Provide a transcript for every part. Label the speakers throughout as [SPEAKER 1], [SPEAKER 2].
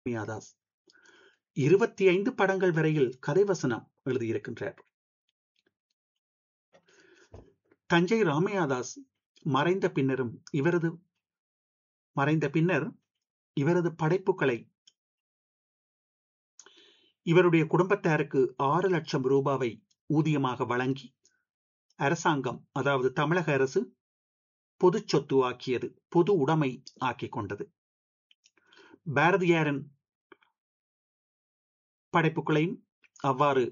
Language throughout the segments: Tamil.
[SPEAKER 1] மியாதாஸ் இருபத்தி ஐந்து படங்கள் வரையில் கதைவசனம் எழுதியிருக்கின்றார் தஞ்சை ராமையாதாஸ் மறைந்த பின்னரும் இவரது மறைந்த பின்னர் இவரது படைப்புகளை இவருடைய குடும்பத்தாருக்கு ஆறு லட்சம் ரூபாவை ஊதியமாக வழங்கி அரசாங்கம் அதாவது தமிழக அரசு பொது சொத்து ஆக்கியது பொது உடைமை ஆக்கிக் கொண்டது பாரதியாரின் படைப்புகளையும் அவ்வாறு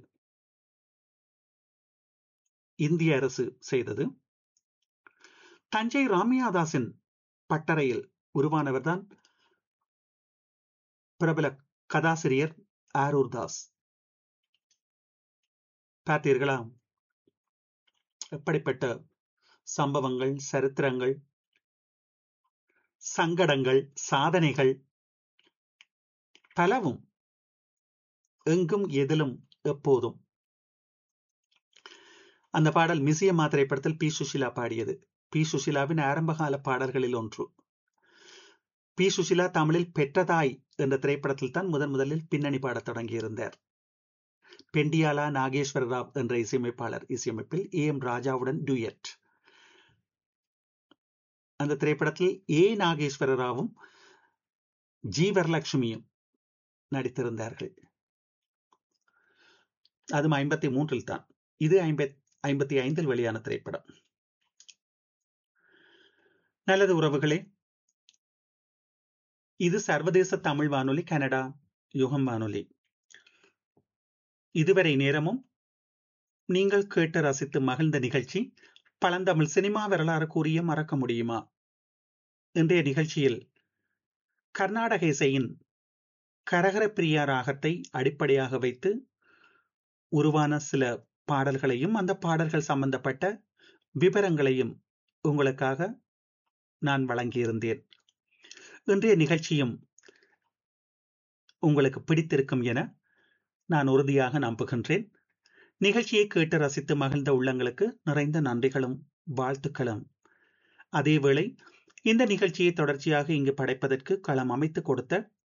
[SPEAKER 1] இந்திய அரசு செய்தது தஞ்சை ராமியாதாஸின் பட்டறையில் உருவானவர்தான் பிரபல கதாசிரியர் ஆரூர் தாஸ் பார்த்தீர்களா எப்படிப்பட்ட சம்பவங்கள் சரித்திரங்கள் சங்கடங்கள் சாதனைகள் பலவும் எங்கும் எதிலும் எப்போதும் அந்த பாடல் மிசியம்மா திரைப்படத்தில் பி சுஷிலா பாடியது பி சுஷிலாவின் ஆரம்பகால பாடல்களில் ஒன்று பி சுஷிலா தமிழில் பெற்றதாய் என்ற திரைப்படத்தில் தான் முதன் முதலில் பின்னணி பாடத் தொடங்கியிருந்தார் பெண்டியாலா நாகேஸ்வர ராவ் என்ற இசையமைப்பாளர் இசையமைப்பில் ஏ எம் ராஜாவுடன் டூயட் அந்த திரைப்படத்தில் ஏ நாகேஸ்வர ராவும் ஜி வரலட்சுமியும் நடித்திருந்தார்கள் அதுவும் ஐம்பத்தி மூன்றில் தான் இது ஐம்பத் ஐம்பத்தி ஐந்தில் வெளியான திரைப்படம் நல்லது உறவுகளே இது சர்வதேச தமிழ் வானொலி கனடா யுகம் வானொலி இதுவரை நேரமும் நீங்கள் கேட்டு ரசித்து மகிழ்ந்த நிகழ்ச்சி பழந்தமிழ் சினிமா வரலாறு கூறிய மறக்க முடியுமா இன்றைய நிகழ்ச்சியில் கர்நாடக இசையின் கரகர பிரியா ராகத்தை அடிப்படையாக வைத்து உருவான சில பாடல்களையும் அந்த பாடல்கள் சம்பந்தப்பட்ட விவரங்களையும் உங்களுக்காக நான் வழங்கியிருந்தேன் இன்றைய நிகழ்ச்சியும் உங்களுக்கு பிடித்திருக்கும் என நான் உறுதியாக நம்புகின்றேன் நிகழ்ச்சியை கேட்டு ரசித்து மகிழ்ந்த உள்ளங்களுக்கு நிறைந்த நன்றிகளும் வாழ்த்துக்களும் அதேவேளை இந்த நிகழ்ச்சியை தொடர்ச்சியாக இங்கு படைப்பதற்கு களம் அமைத்து கொடுத்த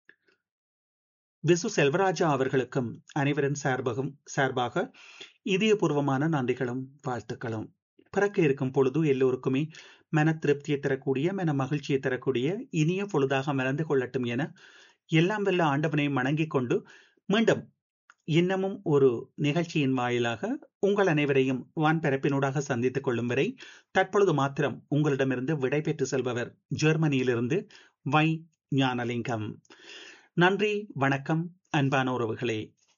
[SPEAKER 1] விசு செல்வராஜா அவர்களுக்கும் அனைவரின் சார்பகம் சார்பாக இதயபூர்வமான நன்றிகளும் வாழ்த்துக்களும் பிறக்க இருக்கும் பொழுது எல்லோருக்குமே மன திருப்தியை தரக்கூடிய மன மகிழ்ச்சியை தரக்கூடிய இனிய பொழுதாக மறந்து கொள்ளட்டும் என எல்லாம் வல்ல ஆண்டவனை வணங்கிக் கொண்டு மீண்டும் இன்னமும் ஒரு நிகழ்ச்சியின் வாயிலாக உங்கள் அனைவரையும் வான்பரப்பினூடாக சந்தித்துக் கொள்ளும் வரை தற்பொழுது மாத்திரம் உங்களிடமிருந்து விடை பெற்று செல்பவர் ஜெர்மனியிலிருந்து வை ஞானலிங்கம் நன்றி வணக்கம் அன்பான உறவுகளே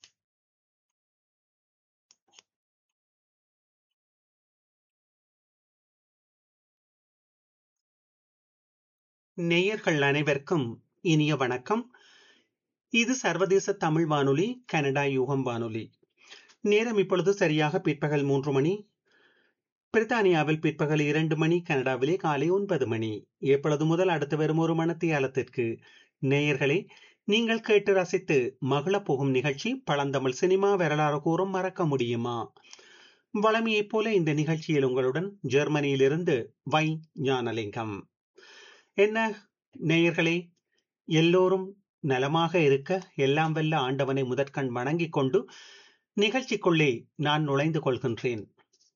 [SPEAKER 1] நேயர்கள் அனைவருக்கும் இனிய வணக்கம் இது சர்வதேச தமிழ் வானொலி கனடா யூகம் வானொலி நேரம் இப்பொழுது சரியாக பிற்பகல் மூன்று மணி பிரித்தானியாவில் பிற்பகல் இரண்டு மணி கனடாவிலே காலை ஒன்பது மணி எப்பொழுது முதல் அடுத்து வரும் ஒரு மணத்தியாலத்திற்கு நேயர்களே நீங்கள் கேட்டு ரசித்து மகள போகும் நிகழ்ச்சி பழந்தமிழ் சினிமா வரலாறு கூறும் மறக்க முடியுமா வளமையைப் போல இந்த நிகழ்ச்சியில் உங்களுடன் ஜெர்மனியிலிருந்து வை ஞானலிங்கம் என்ன நேயர்களே எல்லோரும் நலமாக இருக்க எல்லாம் வெல்ல ஆண்டவனை முதற்கண் வணங்கிக் கொண்டு நிகழ்ச்சிக்குள்ளே நான் நுழைந்து கொள்கின்றேன்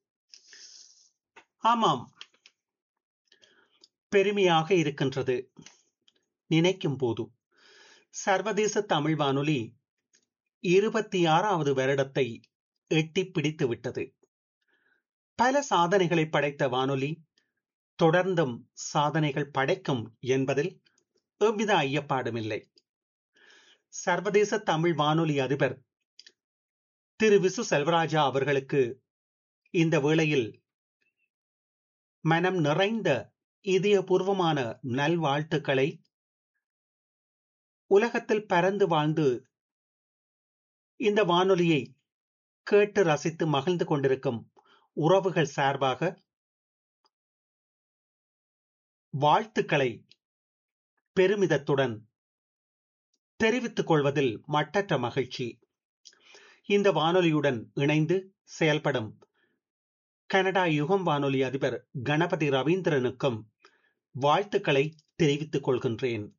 [SPEAKER 1] ஆமாம் பெருமையாக இருக்கின்றது நினைக்கும் போது சர்வதேச தமிழ் வானொலி இருபத்தி ஆறாவது வருடத்தை எட்டி பிடித்து விட்டது பல சாதனைகளை படைத்த வானொலி தொடர்ந்தும் சாதனைகள் படைக்கும் என்பதில் எவ்வித ஐயப்பாடுமில்லை சர்வதேச தமிழ் வானொலி அதிபர் திரு விசு செல்வராஜா அவர்களுக்கு இந்த வேளையில் மனம் நிறைந்த இதயபூர்வமான நல்வாழ்த்துக்களை உலகத்தில் பறந்து வாழ்ந்து இந்த வானொலியை கேட்டு ரசித்து மகிழ்ந்து கொண்டிருக்கும் உறவுகள் சார்பாக வாழ்த்துக்களை பெருமிதத்துடன் தெரிவித்துக் கொள்வதில் மட்டற்ற மகிழ்ச்சி இந்த வானொலியுடன் இணைந்து செயல்படும் கனடா யுகம் வானொலி அதிபர் கணபதி ரவீந்திரனுக்கும் வாழ்த்துக்களை தெரிவித்துக் கொள்கின்றேன்